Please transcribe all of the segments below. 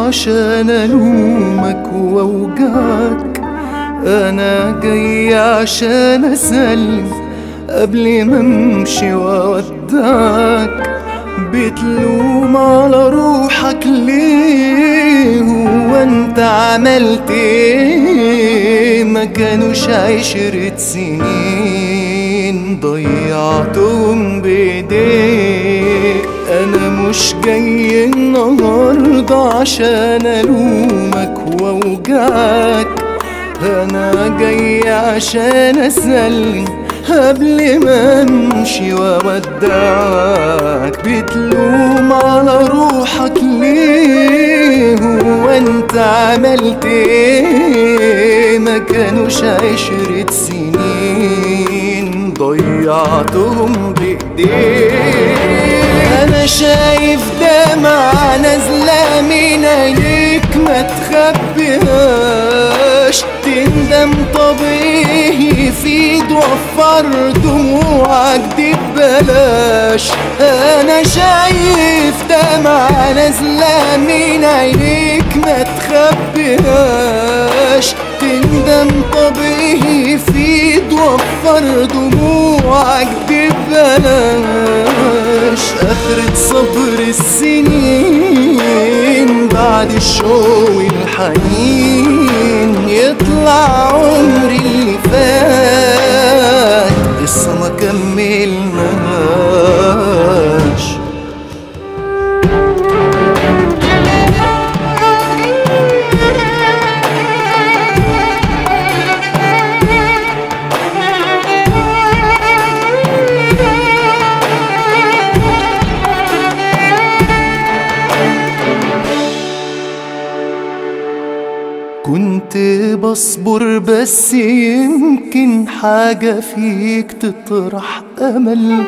عشان ألومك وأوجعك أنا جاي عشان أسلم قبل ما أمشي وأودعك بتلوم على روحك ليه هو انت عملت ايه ما كانوش عشرة سنين ضيعتهم بايديك انا مش جاي النهاردة عشان الومك واوجعك انا جاي عشان اسلم قبل ما امشي وودعك بتلوم على روحك ليه هو انت عملت ايه ما كانوش عشرة سنين ضيعتهم بايديك انا شايف دمعة نازلة من عينيك ما تخبيهاش تندم طبيعي في توفر دموعك دي ببلاش انا شايف دمعة نازلة من عينيك ما تخبيهاش تندم طبيعي في توفر دموعك دي ببلاش اخرة صبر السنين بعد الشوق والحنين يطلع عمري اللي فات لسه ما كملناش كنت بصبر بس يمكن حاجة فيك تطرح أمل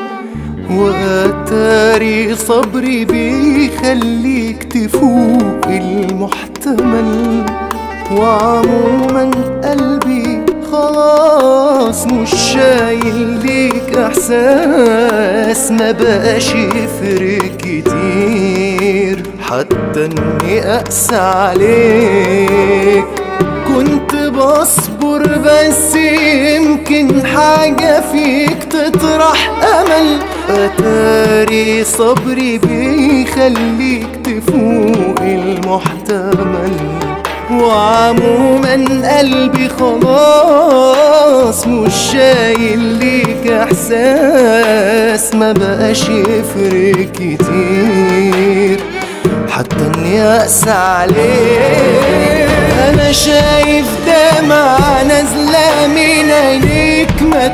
وأتاري صبري بيخليك تفوق المحتمل وعموما قلبي خلاص مش شايل ليك احساس ما بقاش يفرق كتير حتى اني اقسى عليك كنت بصبر بس يمكن حاجة فيك تطرح امل اتاري صبري بيخليك تفوق المحتمل وعموما قلبي خلاص مش شايل ليك احساس ما بقاش يفرق كتير حتى اني اقسى عليك انا شايف دمعة نازلة من عينيك ما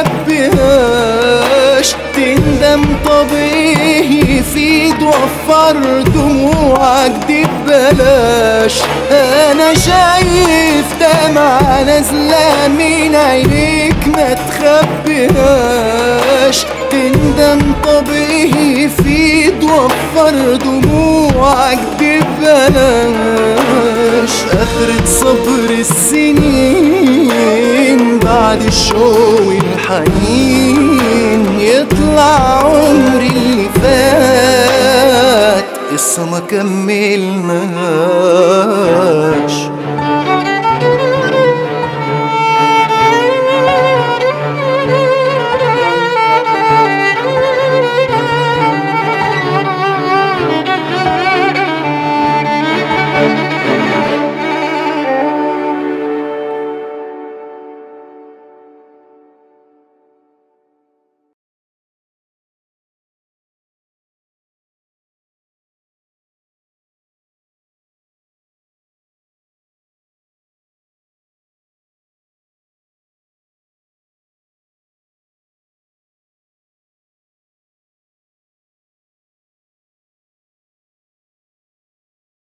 تخبيهاش تندم طبيعي في توفر دموعك دي ببلاش انا شايف دمعة نازلة من عينيك ما تخبيهاش تندم طبيعي في توفر دموعك دي ببلاش اخرة صبر السنين بعد الشوق والحنين يطلع عمري اللي فات لسه ما كملناش